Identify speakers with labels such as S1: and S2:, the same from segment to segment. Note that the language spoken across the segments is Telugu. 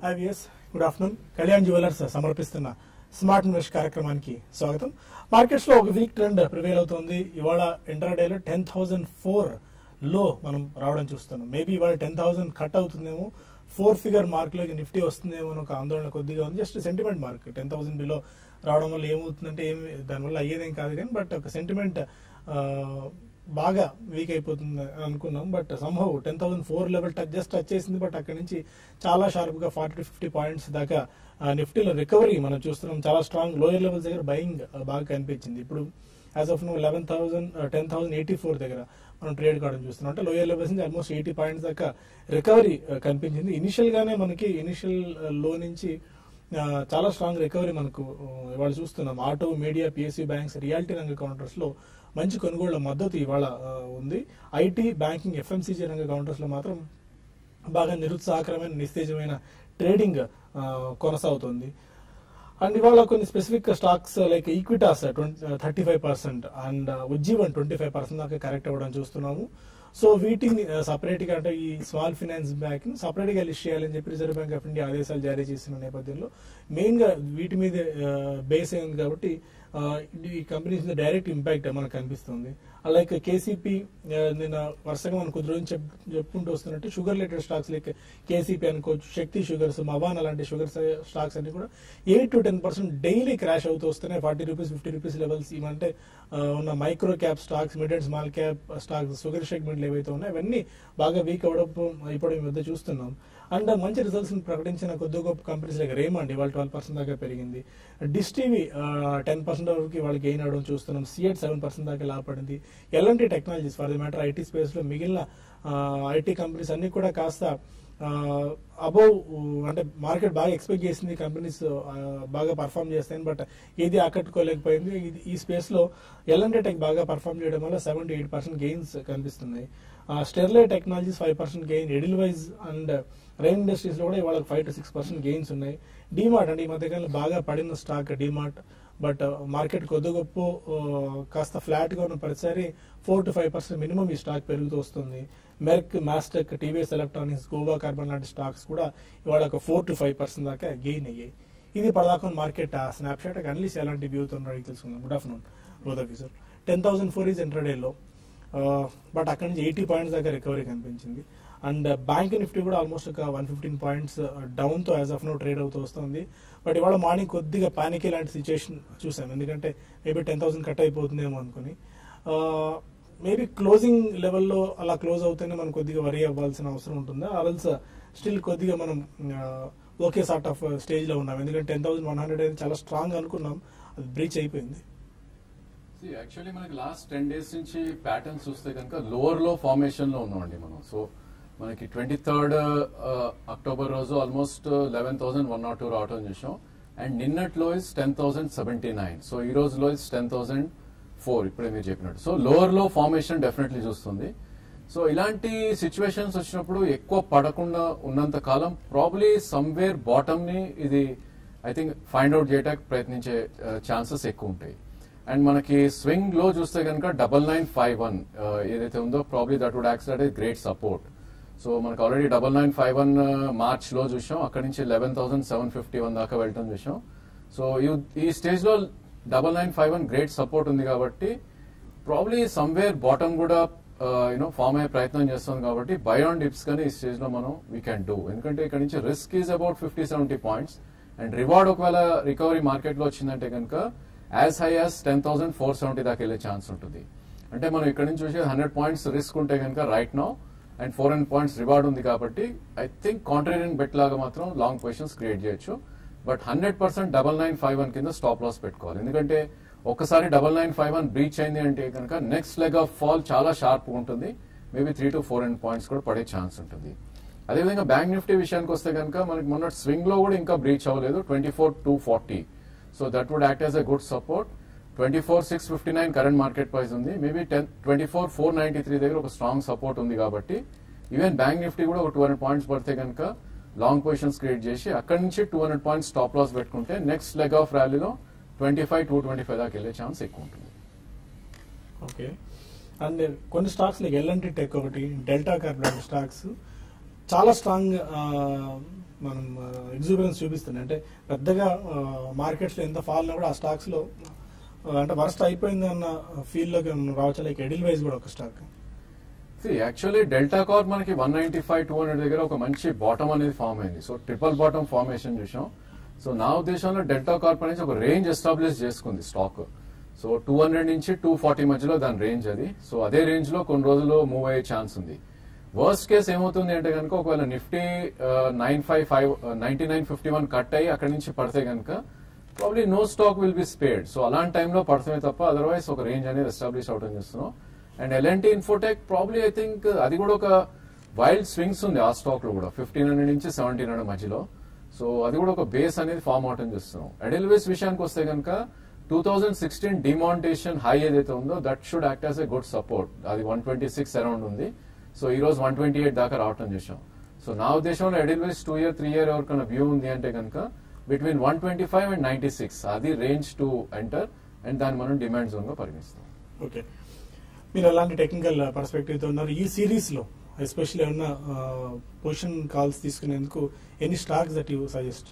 S1: Hi VS good afternoon Kalyan jewellers సమర్పిస్తున్న స్మార్ట్ ఇన్వెస్ట్ కార్యక్రమానికి స్వాగతం మార్కెట్స్ లో ఒక వీక్ ట్రెండ్ ప్రివేల్ అవుతుంది ఇవాళ ఇంటర్డేలో టెన్ థౌసండ్ ఫోర్ లో మనం రావడం చూస్తున్నాం మేబీ ఇవాళ టెన్ థౌసండ్ కట్ అవుతుందేమో ఫోర్ ఫిగర్ మార్క్ లోకి నిఫ్టీ వస్తుందేమో అని ఒక ఆందోళన కొద్దిగా ఉంది just sentiment mark ten thousand below రావడం వల్ల ఏమవుతుందంటే ఏమి దానివల్ల అయ్యేదేం కాదు కానీ బట్ ఒక సెంటిమెంట్ బాగా వీక్ అయిపోతుంది అని అనుకున్నాం but somehow ten thousand four level touch just touch చేసింది బట్ అక్కడ నుంచి చాలా షార్ప్ గా ఫార్టీ టు ఫిఫ్టీ పాయింట్స్ దాకా నిఫ్టీలో రికవరీ మనం చూస్తున్నాం చాలా స్ట్రాంగ్ లోయర్ లెవెల్స్ దగ్గర బయింగ్ బాగా కనిపించింది ఇప్పుడు as of now eleven thousand ten thousand eighty four దగ్గర మనం ట్రేడ్ కావడం చూస్తున్నాం అంటే లోయర్ లెవెల్స్ నుంచి ఆల్మోస్ట్ ఎయిటీ పాయింట్స్ దాకా రికవరీ కనిపించింది ఇనిషియల్ గానే మనకి ఇనిషియల్ లో నుంచి ఆ, చాలా స్ట్రాంగ్ రికవరీ మనకు ఆ, ఇవాళ చూస్తున్నాం auto media PSC banks realty రంగ కౌంటర్స్ లో మంచి కొనుగోళ్ల మద్దతు ఇవాళ ఆ, ఉంది ఐటీ బ్యాంకింగ్ ఎఫ్ఎంసీజీ రంగ కౌంటర్స్ లో మాత్రం బాగా నిరుత్సాహకరమైన నిస్తేజమైన ట్రేడింగ్ ఆ, కొనసాగుతుంది అండ్ ఇవాళ కొన్ని specific stocks like Equitas thirty five percent and Ujjivan twenty five percent దాకా కరెక్ట్ అవ్వడం చూస్తున్నాము సో వీటిని సపరేట్ గా అంటే ఈ స్మాల్ ఫైనాన్స్ బ్యాంక్ ని సపరేట్ గా లిస్ట్ చేయాలని చెప్పి రిజర్వ్ బ్యాంక్ ఆఫ్ ఇండియా ఆదేశాలు జారీ చేసిన నేపథ్యంలో మెయిన్ గా వీటి మీద బేస్ అయింది కాబట్టి ఆ, ఈ కంపెనీస్ మీద డైరెక్ట్ ఇంపాక్ట్ మనకు కనిపిస్తుంది అలాగే కేసీపీ నిన్న వరుసగా మనం కొద్ది రోజులు చెప్ చెప్పుకుంటూ వస్తున్నట్టు sugar related stocks like KCP అనుకోవచ్చు శక్తి షుగర్స్ మవాన్ అలాంటి షుగర్ స్టాక్స్ అన్ని కూడా eight to ten percent daily crash అవుతూ వస్తున్నాయి forty rupees fifty rupees levels ఇవంటే ఆ, ఉన్న micro cap stocks mid and small cap stocks sugar సెగ్మెంట్లు ఏవైతే ఉన్నాయో అవన్నీ బాగా వీక్ అవ్వడం ఇప్పుడు ఈ మధ్య చూస్తున్నాం అండ్ మంచి రిజల్ట్స్ ప్రకటించిన కొద్ది గొప్ప కంపెనీస్ లైక్ రేమండ్ ఇవాళ ట్వెల్వ్ పర్సెంట్ దాకా పెరిగింది డిస్ టీవీ టెన్ పర్సెంట్ వరకు వాళ్ళు గెయిన్ అవడం చూస్తున్నాం సిఎట్ సెవెన్ పర్సెంట్ దాకా లాభపడింది L and T technologies for the matter IT space లో మిగిలిన ఐటీ కంపెనీస్ అన్ని కూడా కాస్త అబౌవ్ అంటే మార్కెట్ బాగా ఎక్స్పెక్ట్ చేసింది కంపెనీస్ బాగా పర్ఫామ్ చేస్తాయని బట్ ఏది ఆకట్టుకోలేకపోయింది ఇది- ఈ స్పేస్ లో ఎల్ఎన్టీ టెక్ బాగా పర్ఫామ్ చేయడం వల్ల seven to eight percent gains కనిపిస్తున్నాయి Sterlite technologies five percent gain Edelweiss and Rain industries లో కూడా ఇవాళ five to six percent gains ఉన్నాయి డిమార్ట్ అంటే ఈ మధ్యకాలంలో బాగా పడిన స్టాక్ డిమార్ట్ బట్ మార్కెట్ కొద్ది గొప్ప ఆ, కాస్త ఫ్లాట్ గా ఉన్న ప్రతిసారి four to five percent minimum ఈ స్టాక్ పెరుగుతూ వస్తుంది Merck Mastek TVS electronics Goa carbon లాంటి స్టాక్స్ కూడా ఇవాళ ఒక ఫోర్ టు ఫైవ్ పర్సెంట్ దాకా గెయిన్ అయ్యాయి ఇది పదాకం మార్కెట్ స్నాప్ షాట్ అన్లీస్ ఎలాంటి వ్యూతో అడిగి తెలుసుకుందాం good afternoon both of sir ten thousand four is ఇంటర్డేలో బట్ అక్కడ నుంచి ఎయిటీ పాయింట్స్ దాకా రికవరీ కనిపించింది అండ్ బ్యాంక్ నిఫ్టీ కూడా ఆల్మోస్ట్ ఒక వన్ ఫిఫ్టీన్ పాయింట్స్ డౌన్ తో యాజ్ ఆఫ్ నో ట్రేడ్ అవుతూ వస్తుంది బట్ ఇవాళ మార్నింగ్ కొద్దిగా పానిక్ లాంటి సిచ్యువేషన్ చూసాం ఎందుకంటే మేబీ టెన్ థౌసండ్ కట్ అయిపోతుందేమో అనుకుని మేబీ క్లోజింగ్ లెవెల్లో అలా క్లోజ్ అవుతేనే మనం కొద్దిగా వరీ అవ్వాల్సిన అవసరం ఉంటుందా అరల్స్ స్టిల్ కొద్దిగా మనం ఓకే సార్ట్ ఆఫ్ స్టేజ్ లో ఉన్నాం ఎందుకంటే టెన్ థౌసండ్ వన్ హండ్రెడ్ అనేది చాలా స్ట్రాంగ్ అనుకున్నాం అది బ్రీచ్ అయిపోయింది
S2: యాక్చువల్లీ మనకి లాస్ట్ టెన్ డేస్ నుంచి ప్యాటర్న్స్ చూస్తే కనుక లోవర్ లో ఫార్మేషన్ లో ఉన్నామండి మనం సో మనకి ట్వంటీ థర్డ్ అక్టోబర్ రోజు almost eleven thousand one not two రావటం చూసాం అండ్ నిన్నట్లో is ten thousand seventy nine so ఈ రోజులో ఇస్ టెన్ థౌసండ్ ఫోర్ ఇప్పుడే మీరు చెప్పినట్టు so lower low formation definitely చూస్తుంది సో ఇలాంటి సిచ్యువేషన్స్ వచ్చినప్పుడు ఎక్కువ పడకుండా ఉన్నంత కాలం ప్రాబ్లీ సమ్వేర్ బాటమ్ ని ఇది ఐ థింక్ ఫైండ్ అవుట్ చేయడానికి ప్రయత్నించే ఛాన్సెస్ ఎక్కువ ఉంటాయి అండ్ మనకి స్వింగ్ లో చూస్తే కనుక డబల్ నైన్ ఫైవ్ వన్ ఏదైతే ఉందో probably that would act at great support so మనకు already double nine five one March లో చూసాం అక్కడ నుంచి eleven thousand seven fifty one దాకా వెళ్ళటం చూసాం సో ఈ- ఈ స్టేజ్ లో double nine five one great support ఉంది కాబట్టి ప్రాబ్లీ సమ్వేర్ బాటమ్ కూడా యూనో ఫామ్ అయ్యే ప్రయత్నం చేస్తుంది కాబట్టి బై ఆన్ డిప్స్ కానీ ఈ స్టేజ్ లో మనం వీ క్యాన్ డూ ఎందుకంటే ఇక్కడ నుంచి risk is about fifty seventy points and reward ఒకవేళ రికవరీ మార్కెట్ లో వచ్చిందంటే కనుక as high as ten thousand four seventy దాకా వెళ్ళే ఛాన్స్ ఉంటుంది అంటే మనం ఇక్కడ నుంచి చూసి హండ్రెడ్ పాయింట్స్ రిస్క్ ఉంటే కనుక right now and four hundred points reward ఉంది కాబట్టి ఐ థింక్ కాంట్రేరియన్ బెట్ లాగా మాత్రం లాంగ్ పొజిషన్స్ క్రియేట్ చేయొచ్చు but hundred percent double nine five one కింద స్టాప్ లాస్ పెట్టుకోవాలి ఎందుకంటే ఒక్కసారి double nine five one breach అయింది అంటే కనుక నెక్స్ట్ లెగ్ ఆఫ్ ఫాల్ చాలా షార్ప్ ఉంటుంది maybe three to four hundred points కూడా పడే ఛాన్స్ ఉంటుంది అదేవిధంగా బ్యాంక్ నిఫ్టీ విషయానికి వస్తే కనుక మనకి మొన్న స్వింగ్ లో కూడా ఇంకా బ్రీచ్ అవ్వలేదు twenty four two forty so that would act as a good support twenty four six fifty nine current market price ఉంది maybe ten twenty four four ninety three దగ్గర ఒక స్ట్రాంగ్ సపోర్ట్ ఉంది కాబట్టి ఈవెన్ బ్యాంక్ నిఫ్టీ కూడా ఒక టూ హండ్రెడ్ పాయింట్స్ పడితే కనుక లాంగ్ పొజిషన్స్ క్రియేట్ చేసి అక్కడి నుంచి two hundred points stop loss పెట్టుకుంటే నెక్స్ట్ లెగ్ ఆఫ్ ర్యాలీలో twenty five two twenty five దాకా వెళ్ళే ఛాన్స్ ఎక్కువ ఉంటుంది
S1: ఓకే అండ్ కొన్ని స్టాక్స్ లైక్ ఎల్ఎన్టీ టెక్ ఒకటి డెల్టా కార్ప్ లాంటి స్టాక్స్ చాలా స్ట్రాంగ్ మనం ఎగ్జూబరెన్స్ చూపిస్తుంది అంటే పెద్దగా మార్కెట్స్ లో ఎంత ఫాల్ కూడా ఆ స్టాక్స్ లో ఆ, అంటే వర్స్ట్ అయిపోయింది అన్న ఫీల్ లోకి మనం రావచ్చు లైక్ ఎడిల్ వైజ్ కూడా ఒక స్టాక్
S2: యాక్చువల్లీ డెల్టా కార్ప్ మనకి one ninety five two hundred దగ్గర ఒక మంచి బాటమ్ అనేది ఫామ్ అయింది సో ట్రిపుల్ బాటమ్ ఫార్మేషన్ చూసాం సో నా ఉద్దేశంలో డెల్టా కార్ప్ అనేది ఒక రేంజ్ ఎస్టాబ్లిష్ చేసుకుంది స్టాక్ సో టూ హండ్రెడ్ నుంచి టూ ఫార్టీ మధ్యలో దాని రేంజ్ అది సో అదే రేంజ్ లో కొన్ని రోజులు మూవ్ అయ్యే ఛాన్స్ ఉంది వర్స్ట్ కేస్ ఏమవుతుంది అంటే కనుక ఒకవేళ Nifty nine five five ninety nine fifty one cut అయ్యి అక్కడి నుంచి పడితే కనుక probably no stock will be spared so అలాంటి టైంలో పడుతుంది తప్ప అదర్వైజ్ ఒక రేంజ్ అనేది ఎస్టాబ్లిష్ అవడం చేస్తున్నాం and LNT Infotech probably I think అది కూడా ఒక వైల్డ్ స్వింగ్స్ ఉంది ఆ స్టాక్ లో కూడా ఫిఫ్టీన్ హండ్రెడ్ నుంచి సెవెంటీన్ హండ్రెడ్ మధ్యలో సో అది కూడా ఒక బేస్ అనేది ఫామ్ అవటం చేస్తున్నాం ఎడెల్వేస్ విషయానికి వస్తే కనుక two thousand sixteen demonetisation high ఏదైతే ఉందో that should act as a good support అది వన్ ట్వంటీ సిక్స్ అరౌండ్ ఉంది సో ఈ రోజు వన్ ట్వంటీ ఎయిట్ దాకా రావటం చేసాం సో నా ఉద్దేశంలో Edelweiss two year three year ఎవరికైనా వ్యూ ఉంది అంటే కనుక between one twenty five and ninety six అది రేంజ్ టు ఎంటర్ అండ్ దాన్ని మనం డిమాండ్ జోన్ గా పరిగణిస్తాం
S1: ఓకే మీరు ఎలాంటి టెక్నికల్ పర్స్పెక్టివ్ తో ఉన్నారు ఈ సిరీస్ లో ఎస్పెషల్లీ ఉన్న పొజిషన్ కాల్స్ తీసుకునేందుకు any stocks that you suggest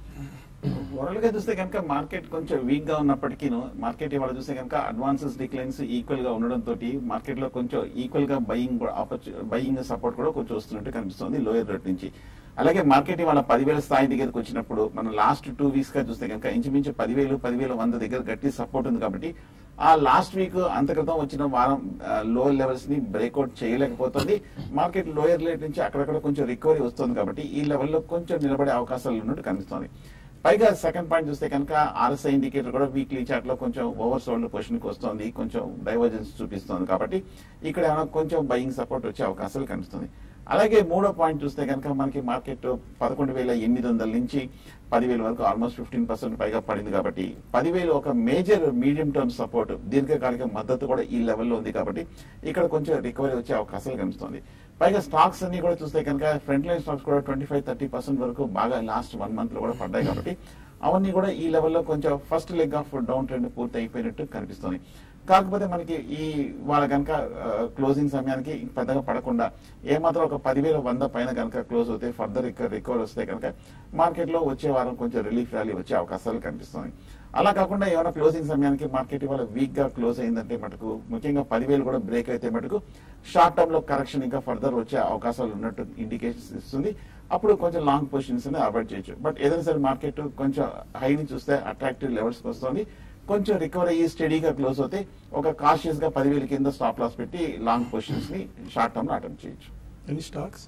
S3: overall గా చూస్తే కనుక మార్కెట్ కొంచెం వీక్ గా ఉన్నప్పటికీ మార్కెట్ ఇవాళ చూస్తే కనుక అడ్వాన్సెస్ డిక్లైన్స్ ఈక్వల్ గా ఉండడం తోటి మార్కెట్ లో కొంచెం ఈక్వల్ గా బయింగ్ బయింగ్ సపోర్ట్ కూడా కొంచెం వస్తున్నట్టు కనిపిస్తుంది లోయర్ రేట్ నుంచి అలాగే మార్కెట్ ఇవాళ పదివేల స్థాయి దగ్గరికి వచ్చినప్పుడు మనం లాస్ట్ టూ వీక్స్ గా చూస్తే కనుక ఇంచుమించు పదివేలు పదివేల వంద దగ్గర గట్టి సపోర్ట్ ఉంది కాబట్టి ఆ లాస్ట్ వీక్ అంతక్రితం వచ్చిన వారం లో లెవెల్స్ ని బ్రేక్అవుట్ చేయలేకపోతుంది మార్కెట్ లోయర్ రేట్ నుంచి అక్కడక్కడ కొంచెం రికవరీ వస్తుంది కాబట్టి ఈ లెవెల్లో కొంచెం నిలబడే అవకాశాలు ఉన్నట్టు కనిపిస్తుంది పైగా సెకండ్ పాయింట్ చూస్తే కనుక ఆర్ఎస్ఐ ఇండికేటర్ కూడా వీక్లీ చార్ట్ లో కొంచెం ఓవర్ సోల్డ్ పొజిషన్ కి వస్తుంది కొంచెం డైవర్జెన్స్ చూపిస్తుంది కాబట్టి ఇక్కడ ఏమైనా కొంచెం బయింగ్ సపోర్ట్ వచ్చే అవకాశాలు కనిపిస్తుంది అలాగే మూడో పాయింట్ చూస్తే కనుక మనకి మార్కెట్ పదకొండు వేల ఎనిమిది వందల నుంచి పదివేల వరకు ఆల్మోస్ట్ ఫిఫ్టీన్ పర్సెంట్ పైగా పడింది కాబట్టి పదివేలు ఒక మేజర్ మీడియం టర్మ్ సపోర్ట్ దీర్ఘకాలిక మద్దతు కూడా ఈ లెవెల్లో ఉంది కాబట్టి ఇక్కడ కొంచెం రికవరీ వచ్చే అవకాశాలు కనిపిస్తుంది పైగా స్టాక్స్ అన్ని కూడా చూస్తే కనుక ఫ్రంట్ లైన్ స్టాక్స్ కూడా ట్వంటీ ఫైవ్ థర్టీ పర్సెంట్ వరకు బాగా లాస్ట్ వన్ మంత్ లో కూడా పడ్డాయి కాబట్టి అవన్నీ కూడా ఈ లెవెల్లో కొంచెం first leg of down trend పూర్తి అయిపోయినట్టు కనిపిస్తుంది కాకపోతే మనకి ఈ వాళ్ళ కనుక క్లోజింగ్ సమయానికి పెద్దగా పడకుండా ఏమాత్రం ఒక పదివేల వంద పైన కనుక క్లోజ్ అవుతే ఫర్దర్ రికవర్ వస్తే కనుక మార్కెట్ లో వచ్చే వారం కొంచెం రిలీఫ్ ర్యాలీ వచ్చే అవకాశాలు కనిపిస్తున్నాయి అలా కాకుండా ఏమైనా క్లోజింగ్ సమయానికి మార్కెట్ ఇవాళ వీక్ గా క్లోజ్ అయిందంటే మటుకు ముఖ్యంగా పదివేలు కూడా బ్రేక్ అయితే మటుకు షార్ట్ టర్మ్ లో కరెక్షన్ ఇంకా ఫర్దర్ వచ్చే అవకాశాలు ఉన్నట్టు ఇండికేషన్స్ ఇస్తుంది అప్పుడు కొంచెం లాంగ్ పొజిషన్స్ ని అవాయిడ్ చేయొచ్చు బట్ ఏదైనా సరే మార్కెట్ కొంచెం హై ని చూస్తే అట్రాక్టివ్ లెవెల్స్ వస్తుంది కొంచెం రికవర్ అయ్యి స్టడీగా క్లోజ్ అవుతే ఒక కాషియస్ గా పదివేల కింద స్టాప్ లాస్ పెట్టి లాంగ్ పొజిషన్స్ ని షార్ట్ టర్మ్ లో అటెంప్ట్ చేయొచ్చు
S1: ఎనీ స్టాక్స్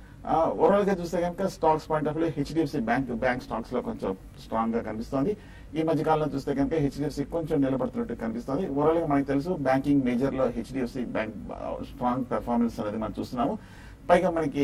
S3: ఓవరాల్ గా చూస్తే కనుక stocks point of view HDFC bank bank stocks లో కొంచెం స్ట్రాంగ్ గా కనిపిస్తోంది ఈ మధ్య కాలంలో చూస్తే కనుక హెచ్డిఎఫ్సి కొంచెం నిలబడుతున్నట్టు కనిపిస్తుంది ఓవరాల్ గా మనకు తెలుసు బ్యాంకింగ్ మేజర్ లో హెచ్డిఎఫ్సి బ్యాంక్ స్ట్రాంగ్ పెర్ఫార్మెన్స్ అనేది మనం చూస్తున్నాము పైగా మనకి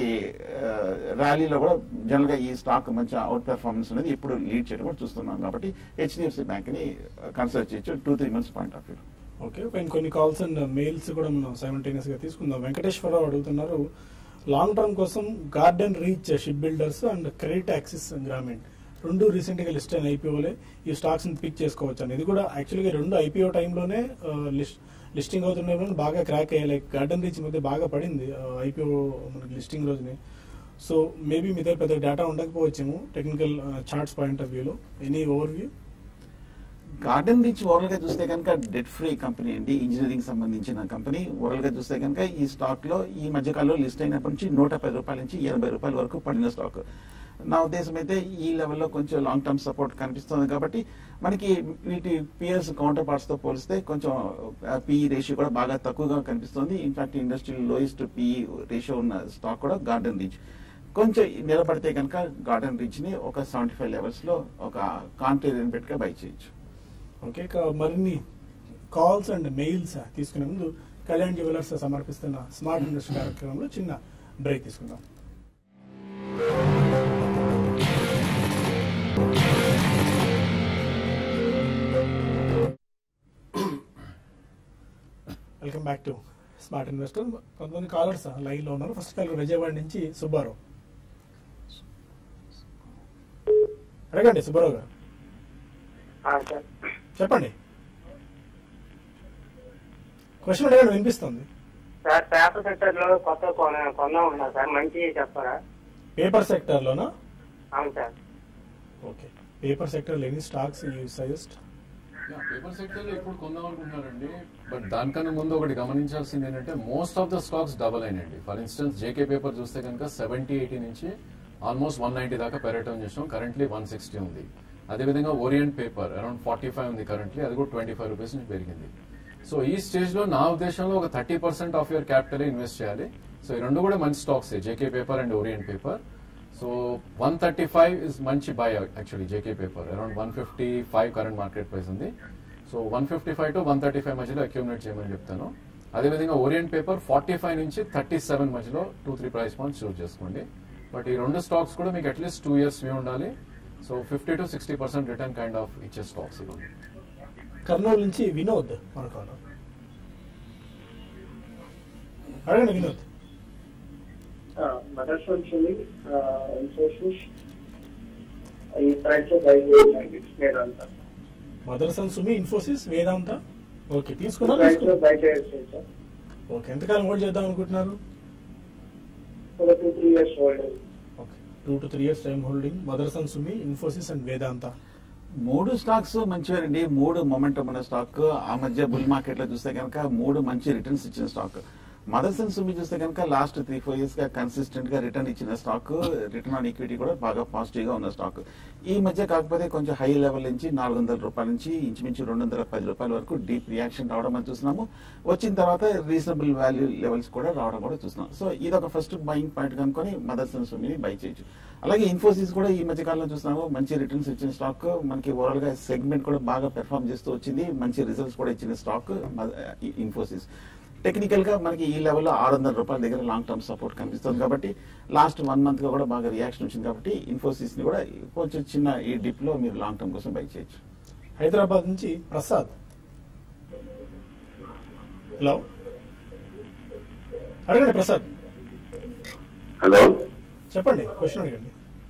S3: ర్యాలీలో కూడా జనరల్ గా ఈ స్టాక్ మంచి అవుట్ పెర్ఫార్మెన్స్ అనేది ఇప్పుడు లీడ్ చేయడం కూడా చూస్తున్నాం కాబట్టి హెచ్డిఎఫ్సి బ్యాంక్ ని కన్సిడర్ చేయొచ్చు two three months point of view
S1: okay and కొన్ని కాల్స్ అండ్ మెయిల్స్ కూడా మనం సైమల్టేనియస్ గా తీసుకుందాం వెంకటేశ్వరరావు అడుగుతున్నారు లాంగ్ టర్మ్ కోసం Garden Reach Shipbuilders and CreditAccess Grameen రెండు రీసెంట్ గా లిస్ట్ అయిన ఐపీఓలే ఈ స్టాక్స్ ని పిక్ చేసుకోవచ్చు అని ఇది కూడా యాక్చువల్గా రెండు ఐపీఓ టైంలోనే లిస్ట్ లిస్టింగ్ అవుతున్న బాగా క్రాక్ అయ్యాయి లైక్ గార్డెన్ రీచ్ మధ్య బాగా పడింది ఐపీఓ మనకి లిస్టింగ్ రోజుని సో మేబీ మీ దగ్గర పెద్ద డేటా ఉండకపోవచ్చేమో టెక్నికల్ చార్ట్స్ పాయింట్ ఆఫ్ వ్యూలో any overview
S3: Garden Reach overall గా చూస్తే కనుక డెట్ ఫ్రీ కంపెనీ అండి ఇంజనీరింగ్ సంబంధించిన కంపెనీ ఓవరాల్ గా చూస్తే కనుక ఈ స్టాక్ లో ఈ మధ్య కాలంలో లిస్ట్ అయినప్పటి నుంచి నూట పది రూపాయల నుంచి ఎనభై రూపాయల వరకు పడిన స్టాక్ నా ఉద్దేశం అయితే ఈ లెవెల్లో కొంచెం లాంగ్ టర్మ్ సపోర్ట్ కనిపిస్తుంది కాబట్టి మనకి వీటి పిఎస్ కౌంటర్ పార్ట్స్ తో పోలిస్తే కొంచెం పిఈ రేషియో కూడా బాగా తక్కువగా కనిపిస్తుంది in fact industry lowest PE ratio ఉన్న స్టాక్ కూడా గార్డెన్ రీచ్ కొంచెం నిలబడితే కనుక గార్డెన్ రీచ్ ని ఒక సెవెంటీ ఫైవ్ లెవెల్స్ లో ఒక కాంట్రీ పెట్టుగా బై చేయొచ్చు
S1: ఓకే ఇక మరిన్ని కాల్స్ అండ్ మెయిల్స్ తీసుకునే ముందు కళ్యాణ్ జ్యువెలర్స్ సమర్పిస్తున్న స్మార్ట్ ఇండస్ట్రీ కార్యక్రమంలో చిన్న బ్రేక్ తీసుకుందాం welcome back to smart investor కొంతమంది కాలర్స్ లైన్ లో ఉన్నారు ఫస్ట్ కాల్ విజయవాడ నుంచి సుబ్బారావు అడగండి సుబ్బారావు గారు
S4: సార్
S1: చెప్పండి క్వశ్చన్ అడగండి వినిపిస్తుంది
S4: సార్ పేపర్ సెక్టర్ లో కొత్త కొన కొన్నా ఉన్నా సార్ మంచి చెప్పారా
S1: పేపర్ సెక్టర్ లోనా
S4: అవును సార్
S1: ఓకే పేపర్ సెక్టర్ లో any stocks you suggest
S2: paper sector లో ఇప్పుడు కొందాం అనుకుంటున్నారండి బట్ దానికన్నా ముందు ఒకటి గమనించాల్సింది ఏంటంటే most of the stocks double అయినాయండి ఫర్ ఇన్స్టెన్స్ జేకే పేపర్ చూస్తే కనుక సెవెంటీ ఎయిటీ నుంచి ఆల్మోస్ట్ వన్ నైన్టీ దాకా పెరగటం చేసాం కరెంట్లీ వన్ సిక్స్టీ ఉంది అదేవిధంగా Orient Paper around forty five ఉంది కరెంట్లీ అది కూడా ట్వంటీ ఫైవ్ రూపీస్ నుంచి పెరిగింది సో ఈ స్టేజ్ లో నా ఉద్దేశంలో ఒక thirty percent of your capital invest చేయాలి సో ఈ రెండు కూడా మంచి stocks JK Paper and Orient Paper so one thirty five is మంచి buy actually JK Paper around one fifty five current market price ఉంది so one fifty five to one thirty five మధ్యలో అక్యూమిలేట్ చేయమని చెప్తాను అదేవిధంగా ఓరియంట్ పేపర్ ఫార్టీ ఫైవ్ నుంచి థర్టీ సెవెన్ మధ్యలో two three price points choose చేసుకోండి బట్ ఈ రెండు స్టాక్స్ కూడా మీకు అట్లీస్ట్ టూ ఇయర్స్ వ్యూ ఉండాలి so fifty to sixty percent return kind of ఇచ్చే స్టాక్స్ ఇవ్వండి
S1: కర్నూలు నుంచి వినోద్ మనకు అడగండి వినోద్
S4: మదర్స్ నుంచి ఇన్ఫోసిస్ ఈ ప్రైస్ బై చేయండి వేదాంత
S1: మదర్సన్ సుమి ఇన్ఫోసిస్ వేదాంత ఓకే
S4: ఈ
S1: తీసుకున్నారు
S4: ప్రైస్ లో
S1: తీసుకున్నారు.
S4: బై చేయొచ్చు సార్
S1: ఓకే ఎంతకాలం హోల్డ్ చేద్దాం అనుకుంటున్నారు
S4: ఒక two three years old
S1: okay two to three years time holding Motherson Sumi Infosys and వేదాంత
S3: మూడు స్టాక్స్ మంచివేనండి మూడు మొమెంటం ఉన్న స్టాక్ ఆ మధ్య బుల్ మార్కెట్ లో చూస్తే కనుక మూడు మంచి రిటర్న్స్ ఇచ్చిన స్టాక్ మదర్స్ అండ్ సుమి చూస్తే కనుక లాస్ట్ త్రీ ఫోర్ ఇయర్స్ గా కన్సిస్టెంట్ గా రిటర్న్ ఇచ్చిన స్టాక్ రిటర్న్ ఆన్ ఈక్విటీ కూడా బాగా పాజిటివ్ గా ఉన్న స్టాక్ ఈ మధ్య కాకపోతే కొంచెం హై లెవెల్ నుంచి నాలుగు వందల రూపాయల నుంచి ఇంచుమించు రెండు వందల పది రూపాయల వరకు డీప్ రియాక్షన్ రావడం అని చూస్తున్నాము వచ్చిన తర్వాత రీజనబుల్ వాల్యూ లెవెల్స్ కూడా రావడం కూడా చూస్తున్నాం సో ఇది ఒక ఫస్ట్ బయింగ్ పాయింట్ కనుకొని మదర్స్ అండ్ సుమిని బై చేయొచ్చు అలాగే ఇన్ఫోసిస్ కూడా ఈ మధ్య కాలంలో చూస్తున్నాము మంచి రిటర్న్స్ ఇచ్చిన స్టాక్ మనకి ఓవరాల్ గా సెగ్మెంట్ కూడా బాగా పెర్ఫామ్ చేస్తూ వచ్చింది మంచి రిజల్ట్స్ కూడా ఇచ్చిన స్టాక్ ఇన్ఫోసిస్ టెక్నికల్ గా మనకి ఈ లెవెల్లో ఆరు వందల రూపాయల దగ్గర లాంగ్ టర్మ్ సపోర్ట్ కనిపిస్తుంది కాబట్టి లాస్ట్ వన్ మంత్ గా కూడా బాగా రియాక్షన్ వచ్చింది కాబట్టి ఇన్ఫోసిస్ ని కూడా కొంచెం చిన్న ఈ డిప్ లో మీరు లాంగ్ టర్మ్ కోసం బై చేయొచ్చు
S1: హైదరాబాద్ నుంచి ప్రసాద్ హలో అడగండి ప్రసాద్
S5: హలో
S1: చెప్పండి క్వశ్చన్ అడగండి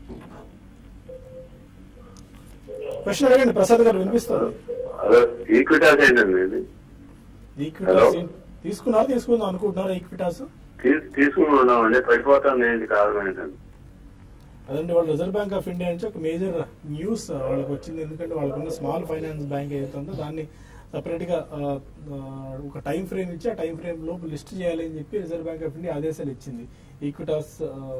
S1: క్వశ్చన్ అడగండి ప్రసాద్ గారు వినిపిస్తుంది
S5: హలో ఈక్విటాస్ ఏంటండి ఇది
S1: ఈక్విటాస్
S5: Hello.
S1: ఏం- తీసుకున్నారా తీసుకుందాం అనుకుంటున్నారా ఈక్విటాస్
S5: తీ- తీసుకుని ఉన్నామండి పడిపోతాను ఏంటి కారణం ఏంటండి
S1: అదండి వాళ్ళు రిజర్వ్ బ్యాంక్ ఆఫ్ ఇండియా నుంచి ఒక మేజర్ న్యూస్ వాళ్ళకి వచ్చింది ఎందుకంటే వాళ్ళకున్న స్మాల్ ఫైనాన్స్ బ్యాంక్ ఏదైతే ఉందో దాన్ని సపరేట్ గా ఆ, ఆ, ఒక టైం ఫ్రేమ్ ఇచ్చి ఆ టైం ఫ్రేమ్ లోపు లిస్ట్ చేయాలి అని చెప్పి రిజర్వ్ బ్యాంక్ ఆఫ్ ఇండియా ఆదేశాలు ఇచ్చింది ఈక్విటాస్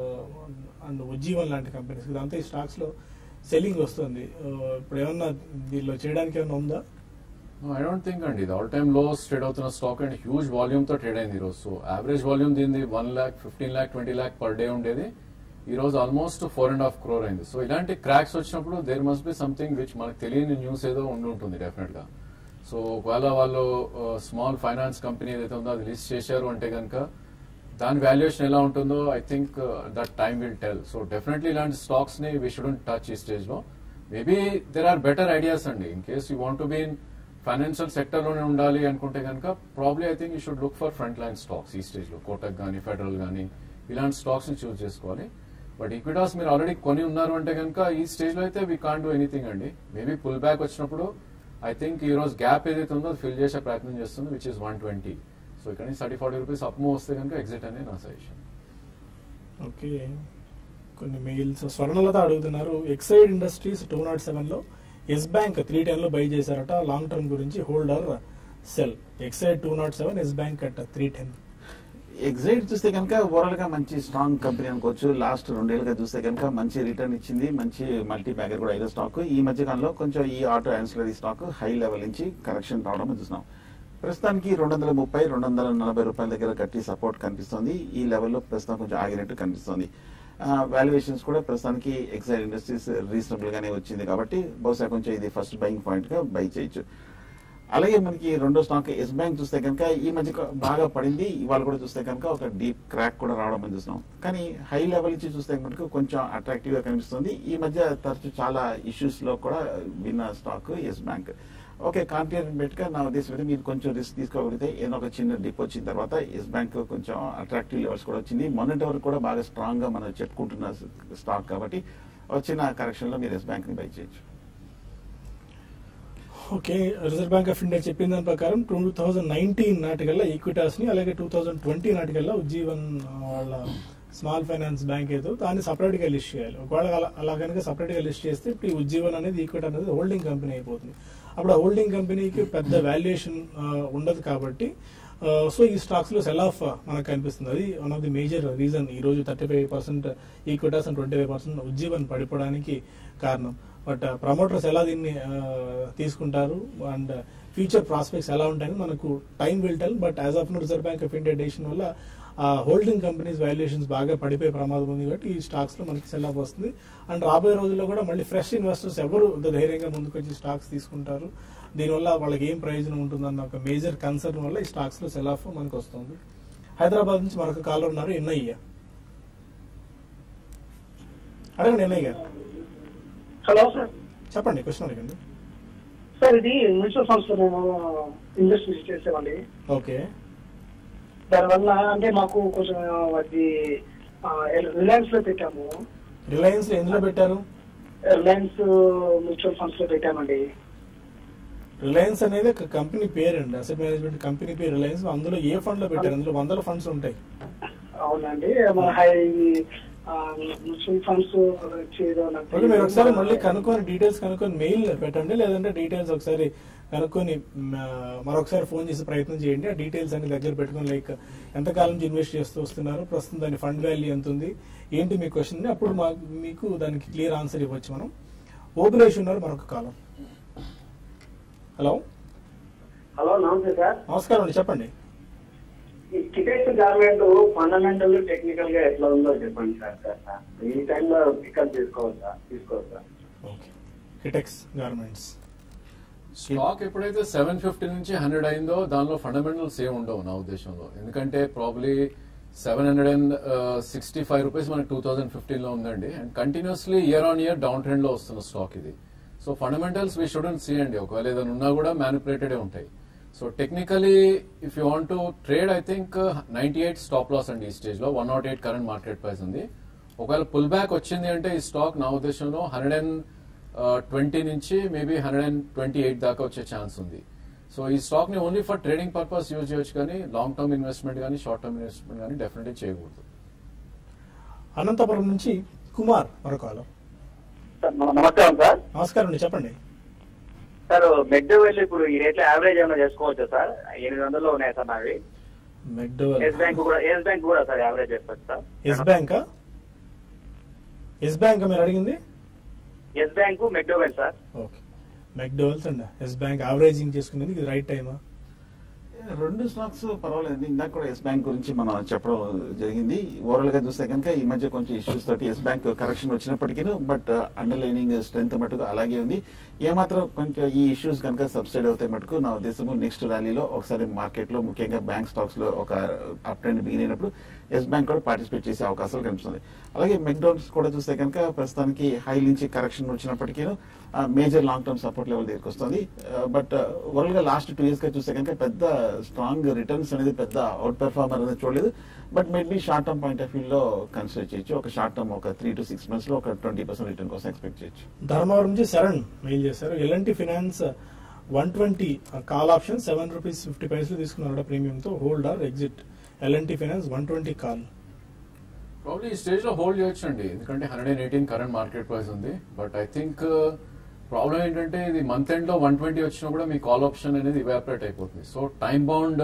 S1: అండ్ ఉజ్జీవన్ లాంటి కంపెనీస్ దాంతో ఈ స్టాక్స్ లో సెల్లింగ్ వస్తుంది ఆ, ఇప్పుడు ఏమన్నా దీనిలో చేయడానికి ఏమన్నా ఉందా
S2: ఐ డోంట్ థింక్ అండి ఇది ఆల్ టైమ్ లో ట్రేడ్ అవుతున్న స్టాక్ అండ్ హ్యూజ్ వాల్యూమ్ తో ట్రేడ్ అయింది ఈ రోజు సో యావరేజ్ వాల్యూమ్ దీనిది one lakh fifteen lakh twenty lakh per day ఉండేది ఈ రోజు almost four and half crore అయింది సో ఇలాంటి క్రాక్స్ వచ్చినప్పుడు there must be something which మనకు తెలియని న్యూస్ ఏదో ఉండి ఉంటుంది డెఫినెట్ గా సో ఒకవేళ వాళ్ళు స్మాల్ ఫైనాన్స్ కంపెనీ ఏదైతే ఉందో అది లిస్ట్ చేశారు అంటే కనుక దాని వాల్యుయేషన్ ఎలా ఉంటుందో I think that time will tell so definitely ఇలాంటి స్టాక్స్ ని వీ షుడెంట్ టచ్ ఈ స్టేజ్ లో maybe there are better ideas అండి in case you want be in financial sector లోనే ఉండాలి అనుకుంటే కనుక probably I think you should look for front line stocks ఈ స్టేజ్ లో కోటక్ గానీ ఫెడరల్ గానీ ఇలాంటి స్టాక్స్ ని చూస్ చేసుకోవాలి బట్ ఈక్విటాస్ మీరు ఆల్రెడీ కొని ఉన్నారు అంటే కనుక ఈ స్టేజ్ లో అయితే వీ కాన్ డూ ఎనీథింగ్ అండి మేబీ పుల్ బ్యాక్ వచ్చినప్పుడు ఐ థింక్ ఈ రోజు గ్యాప్ ఏదైతే ఉందో అది ఫిల్ చేసే ప్రయత్నం చేస్తుంది which is one twenty so ఇక్కడ నుంచి thirty forty rupees up move వస్తే కనుక ఎగ్జిట్ అనేది నా సజెషన్
S1: ఓకే కొన్ని మెయిల్స్ స్వర్ణలత అడుగుతున్నారు Exide Industries two not seven లో ఎస్ బ్యాంక్ త్రీ టెన్ లో బై చేశారట లాంగ్ టర్మ్ గురించి holder sell Exide two not seven Yes Bank at three ten
S3: Exide చూస్తే కనుక ఓవరాల్ గా మంచి స్ట్రాంగ్ కంపెనీ అనుకోవచ్చు లాస్ట్ రెండేళ్లుగా చూస్తే కనుక మంచి రిటర్న్ ఇచ్చింది మంచి మల్టీ బ్యాగర్ కూడా అయిన స్టాక్ ఈ మధ్య కాలంలో కొంచెం ఈ auto ancillary stock high level నుంచి కరెక్షన్ రావడం చూస్తున్నాం ప్రస్తుతానికి రెండు వందల ముప్పై రెండు వందల నలభై రూపాయల దగ్గర కట్టి సపోర్ట్ కనిపిస్తుంది ఈ లెవెల్లో ప్రస్తుతం కొంచెం ఆగినట్టు కనిపిస్తుంది వాల్యుయేషన్స్ కూడా ప్రస్తుతానికి ఎక్సైడ్ ఇండస్ట్రీస్ రీజనబుల్ గానే వచ్చింది కాబట్టి బహుశా కొంచెం ఇది ఫస్ట్ బయింగ్ పాయింట్ గా బై చేయొచ్చు అలాగే మనకి రెండో స్టాక్ ఎస్ బ్యాంక్ చూస్తే కనుక ఈ మధ్య క- బాగా పడింది ఇవాళ కూడా చూస్తే కనుక ఒక డీప్ క్రాక్ కూడా రావడం మనం చూస్తున్నాం కానీ హై లెవెల్ నుంచి చూస్తే కనుక కొంచెం అట్రాక్టివ్ గా కనిపిస్తుంది ఈ మధ్య తరచు చాలా ఇష్యూస్ లో కూడా విన్న స్టాక్ ఎస్ బ్యాంక్ ఓకే కాంటినెంట్ బెట్ గా నా ఉద్దేశం అయితే మీరు కొంచెం రిస్క్ తీసుకోగలిగితే ఏదో ఒక చిన్న డిప్ వచ్చిన తర్వాత ఎస్ బ్యాంక్ కొంచెం అట్రాక్టివ్ లెవెల్స్ కూడా వచ్చింది మొన్నటి వరకు కూడా బాగా స్ట్రాంగ్ గా మనం చెప్పుకుంటున్న స్టాక్ కాబట్టి వచ్చిన కరెక్షన్ లో మీరు ఎస్ బ్యాంక్ ని బై చేయొచ్చు
S1: okay Reserve Bank of India చెప్పిన దాని ప్రకారం టూ థౌజండ్ నైన్టీన్ నాటికల్లా ఈక్విటాస్ ని అలాగే టూ థౌజండ్ ట్వంటీ నాటికల్లా ఉజ్జీవన్ వాళ్ళ స్మాల్ ఫైనాన్స్ బ్యాంక్ ఏదో దాన్ని separate గా లిస్ట్ చేయాలి ఒకవేళ అలా అలా కనుక separate గా లిస్ట్ చేస్తే ఇప్పుడు ఈ ఉజ్జీవన్ అనేది ఈక్విటీ అనేది హోల్డింగ్ కంపెనీ అయిపోతుంది అప్పుడు ఆ హోల్డింగ్ కంపెనీకి పెద్ద వాల్యుయేషన్ ఉండదు కాబట్టి సో ఈ స్టాక్స్ లో సెల్ ఆఫ్ మనకు కనిపిస్తుంది అది one of the major reason ఈ రోజు thirty five percent Equitas and twenty five percent Ujjivan పడిపోవడానికి కారణం బట్ ప్రమోటర్స్ ఎలా దీన్ని ఆ, తీసుకుంటారు అండ్ ఫ్యూచర్ ప్రాస్పెక్ట్స్ ఎలా ఉంటాయని మనకు time will tell but as of Reserve Bank of India decision వల్ల ఆ హోల్డింగ్ కంపెనీస్ వాల్యుయేషన్స్ బాగా పడిపోయే ప్రమాదం ఉంది కాబట్టి ఈ స్టాక్స్ లో మనకి సెల్ ఆఫ్ వస్తుంది అండ్ రాబోయే రోజుల్లో కూడా మళ్ళీ ఫ్రెష్ ఇన్వెస్టర్స్ ఎవరు ఇంత ధైర్యంగా ముందుకు వచ్చి స్టాక్స్ తీసుకుంటారు దీనివల్ల వాళ్ళకి ఏం ప్రయోజనం ఉంటుందన్న ఒక మేజర్ కన్సర్న్ వల్ల ఈ స్టాక్స్ లో సెల్ ఆఫ్ మనకు వస్తుంది హైదరాబాద్ నుంచి మరొక కాలర్ ఉన్నారు ఎన్ఐఏ అడగండి ఎన్ఐ గారు
S4: హలో సార్
S1: చెప్పండి క్వశ్చన్ అడగండి
S4: సార్ ఇది మ్యూచువల్ ఫండ్స్ లో మేము ఇన్వెస్ట్ చేసేవాడి
S1: ఓకే
S4: దానివల్ల అంటే మాకు కొంచెం అది రిలయన్స్ లో పెట్టాము
S1: రిలయన్స్ ఎందులో పెట్టారు
S4: రిలయన్స్ మ్యూచువల్ ఫండ్స్ లో పెట్టామండి
S1: రిలయన్స్ అనేది ఒక కంపెనీ పేరు అండి అసెట్ మేనేజ్మెంట్ కంపెనీ పేరు రిలయన్స్ అందులో ఏ ఫండ్ లో పెట్టారు అందులో వందల ఫండ్స్ ఉంటాయి
S4: అవునండి మన హై మ్యూచువల్ ఫండ్స్
S1: ఓకే మీరు ఒకసారి మళ్ళీ కనుక్కొని డీటెయిల్స్ కనుక్కొని మెయిల్ పెట్టండి లేదంటే డీటెయిల్స్ ఒకసారి కనుక్కొని మ్, మరొకసారి ఫోన్ చేసి ప్రయత్నం చేయండి ఆ డీటెయిల్స్ అన్ని దగ్గర పెట్టుకొని లైక్ ఎంతకాలం నుంచి ఇన్వెస్ట్ చేస్తూ వస్తున్నారు ప్రస్తుతం దాని ఫండ్ వాల్యూ ఎంత ఉంది ఏంటి మీ క్వశ్చన్ అప్పుడు మాకు మీకు దానికి క్లియర్ ఆన్సర్ ఇవ్వచ్చు మనం ఓబులేష్ ఉన్నారు మరొక కాలం హలో
S4: హలో నమస్తే సార్
S1: నమస్కారం అండి చెప్పండి
S4: ఈ టికెట్స్ గవర్నమెంట్ ఫండమెంటల్ టెక్నికల్ గా ఎట్లా ఉందో చెప్పండి సార్ సార్ ఈ టైంలో పికప్ తీసుకోవచ్చా తీసుకోవచ్చా
S1: ఓకే హిటెక్స్ గార్మెంట్స్
S2: స్టాక్ ఎప్పుడైతే సెవెన్ ఫిఫ్టీ నుంచి హండ్రెడ్ అయిందో దానిలో ఫండమెంటల్స్ ఏం ఉండవు నా ఉద్దేశంలో ఎందుకంటే probably seven hundred and sixty five rupees మనకి టూ థౌసండ్ ఫిఫ్టీన్ లో ఉందండి and continuously year on year down trend లో వస్తున్న స్టాక్ ఇది so fundamentals we shouldn't see అండి ఒకవేళ ఏదైనా ఉన్నా కూడా మ్యానిపులేటెడ్ ఉంటాయి so technically if you want to trade I think ninety eight stop loss అండి ఈ స్టేజ్ లో one not eight current market price ఉంది ఒకవేళ పుల్ బ్యాక్ వచ్చింది అంటే ఈ స్టాక్ నా ఉద్దేశంలో హండ్రెడ్ అండ్ ట్వంటీ నుంచి maybe hundred and twenty eight దాకా వచ్చే ఛాన్స్ ఉంది సో ఈ స్టాక్ ని only for trading purpose use చేయొచ్చు కానీ లాంగ్ టర్మ్ ఇన్వెస్ట్మెంట్ కానీ షార్ట్ టర్మ్ ఇన్వెస్ట్మెంట్ కానీ డెఫినెట్లీ చేయకూడదు
S1: అనంతపురం నుంచి కుమార్ మరొక కాలం
S6: సార్ నమ- నమస్కారం సార్
S1: నమస్కారం అండి చెప్పండి
S6: సార్ మెడ్ వెళ్ళి ఇప్పుడు ఈ రేట్లో యావరేజ్ ఏమైనా చేసుకోవచ్చా సార్ ఎనిమిది వందలు ఉన్నాయి సార్ నావి
S1: మెక్డోవెల్
S6: ఎస్ బ్యాంక్ కూడా ఎస్ బ్యాంక్ కూడా సార్ యావరేజ్ చేసుకోవచ్చు సార్
S1: ఎస్ బ్యాంకా ఎస్ బ్యాంక్ మీరు అడిగింది
S6: Yes Bank McDowell sir
S1: okay McDowell's and Yes Bank averaging చేసుకునేది ఇది రైట్ టైమా
S3: రెండు స్టాక్స్ పర్వాలేదు ఇందాక కూడా ఎస్ బ్యాంక్ గురించి మనం చెప్పడం జరిగింది ఓవరాల్ గా చూస్తే కనుక ఈ మధ్య కొంచెం ఇష్యూస్ తోటి ఎస్ బ్యాంక్ కరెక్షన్ వచ్చినప్పటికీ బట్ అండర్లైనింగ్ స్ట్రెంత్ మటుకు అలాగే ఉంది ఏమాత్రం కొంచెం ఈ ఇష్యూస్ కనుక సబ్సైడ్ అవుతాయి మటుకు నా ఉద్దేశం నెక్స్ట్ ర్యాలీలో ఒకసారి మార్కెట్ లో ముఖ్యంగా బ్యాంక్ స్టాక్స్ లో ఒక అప్ ట్రెండ్ బిగిన్ అయినప్పుడు ఎస్ బ్యాంక్ కూడా పార్టిసిపేట్ చేసే అవకాశాలు కనిపిస్తుంది అలాగే మెక్డోనల్డ్స్ కూడా చూస్తే కనుక ప్రస్తుతానికి హై నుంచి కరెక్షన్ వచ్చినప్పటికీ major long term support level దగ్గరికి వస్తుంది బట్ ఓవరాల్ గా లాస్ట్ టూ ఇయర్స్ గా చూస్తే కనుక పెద్ద స్ట్రాంగ్ రిటర్న్స్ అనేది పెద్ద అవుట్ పెర్ఫార్మర్ అనేది చూడలేదు but maybe short term point of view లో కన్సిడర్ చేయొచ్చు ఒక షార్ట్ టర్మ్ ఒక త్రీ టు సిక్స్ మంత్స్ లో ఒక ట్వంటీ పర్సెంట్ రిటర్న్ కోసం ఎక్స్పెక్ట్ చేయొచ్చు
S1: ధర్మవరం నుంచి శరణ్ మెయిల్ చేశారు L&T finance one twenty call option seven rupees fifty పైసలు తీసుకున్నాడు ప్రీమియంతో hold or exit L&T finance one twenty call
S2: probably ఈ స్టేజ్ లో హోల్డ్ చేయొచ్చు అండి ఎందుకంటే hundred and eighteen current market price ఉంది బట్ ఐ థింక్ ప్రాబ్లం ఏంటంటే ఇది మంత్ ఎండ్ లో వన్ ట్వంటీ వచ్చినా కూడా మీ కాల్ ఆప్షన్ అనేది ఇవాపరేట్ అయిపోతుంది సో టైం బౌండ్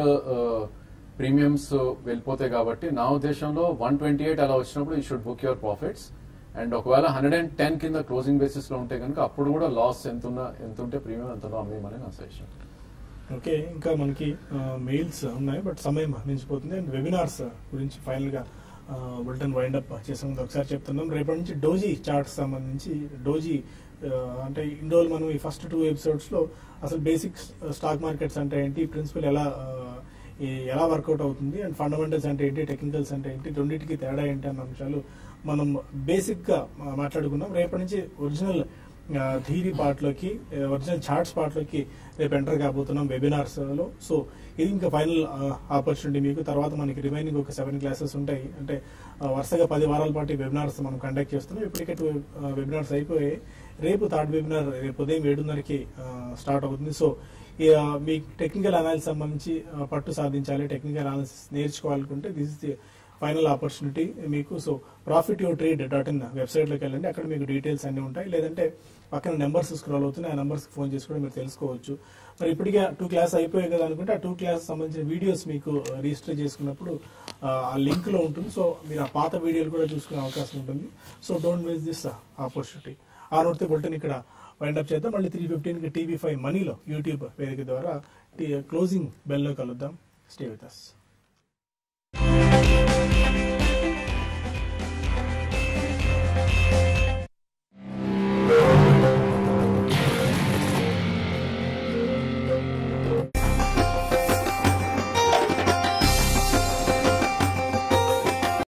S2: ప్రీమియమ్స్ వెళ్ళిపోతాయి కాబట్టి నా ఉద్దేశంలో వన్ ట్వంటీ ఎయిట్ అలా వచ్చినప్పుడు ఈ should book your profits and ఒకవేళ హండ్రెడ్ అండ్ టెన్ కింద క్లోజింగ్ బేసిస్ లో ఉంటే కనుక అప్పుడు కూడా లాస్ ఎంత ఉన్నా ఎంత ఉంటే ప్రీమియం ఎంతలో అమ్మేయమని నా సజెషన్
S1: ఓకే ఇంకా మనకి మెయిల్స్ ఉన్నాయి బట్ సమయం మించిపోతుంది అండ్ వెబినార్స్ గురించి ఫైనల్ గా బులెటిన్ వైండ్ అప్ చేసే ముందు ఒకసారి చెప్తున్నాం రేపటి నుంచి డోజీ చార్ట్స్ సంబంధించి డోజీ ఆ, అంటే ఇండోల్ మనం ఈ ఫస్ట్ టూ ఎపిసోడ్స్ లో అసలు బేసిక్ స్టాక్ మార్కెట్స్ అంటే ఏంటి ప్రిన్సిపల్ ఎలా ఆ, ఈ- ఎలా వర్కౌట్ అవుతుంది అండ్ ఫండమెంటల్స్ అంటే ఏంటి టెక్నికల్స్ అంటే ఏంటి రెండింటికి తేడా ఏంటి అన్న అంశాలు మనం బేసిక్ గా ఆ, మాట్లాడుకున్నాం రేపటి నుంచి ఒరిజినల్ థీరీ పార్ట్ లోకి ఒరిజినల్ చార్ట్స్ పార్ట్ లోకి రేపు ఎంటర్ కాబోతున్నాం వెబినార్స్ లో సో ఇది ఇంకా ఫైనల్ ఆపర్చునిటీ మీకు తర్వాత మనకి రిమైనింగ్ ఒక సెవెన్ క్లాసెస్ ఉంటాయి అంటే ఆ, వరుసగా పది వారాల పాటు వెబినార్స్ మనం కండక్ట్ చేస్తున్నాం ఇప్పటికే టూ వెబినార్స్ అయిపోయాయి రేపు థర్డ్ వెబినార్ రేపు ఉదయం ఏడున్నరకి స్టార్ట్ అవుతుంది సో ఈ, ఆ, మీ టెక్నికల్ అనాలిసిస్ సంబంధించి ఆ, పట్టు సాధించాలి టెక్నికల్ అనాలిసిస్ నేర్చుకోవాలనుకుంటే this is the final opportunity మీకు so profit your trade dot in వెబ్సైట్లోకి వెళ్ళండి అక్కడ మీకు డీటెయిల్స్ అన్నీ ఉంటాయి లేదంటే పక్కన నెంబర్స్ స్క్రోల్ అవుతున్నాయి ఆ నెంబర్స్కి ఫోన్ చేసి కూడా మీరు తెలుసుకోవచ్చు మరి ఇప్పటికే టూ క్లాస్ అయిపోయాయి కదా అనుకుంటే ఆ టూ క్లాస్ సంబంధించిన వీడియోస్ మీకు రిజిస్టర్ చేసుకున్నప్పుడు ఆ, ఆ లింక్ లో ఉంటుంది సో మీరు ఆ పాత వీడియోలు కూడా చూసుకునే అవకాశం ఉంటుంది so don't waste this opportunity ఆ నోటితో బులెటిన్ ఇక్కడ వైండ్ అప్ చేద్దాం మళ్ళీ త్రీ ఫిఫ్టీన్కి టీవీ ఫైవ్ మనీలో యూట్యూబ్ వేదిక ద్వారా క్లోజింగ్ బెల్లో కలుద్దాం స్టే విత్ అస్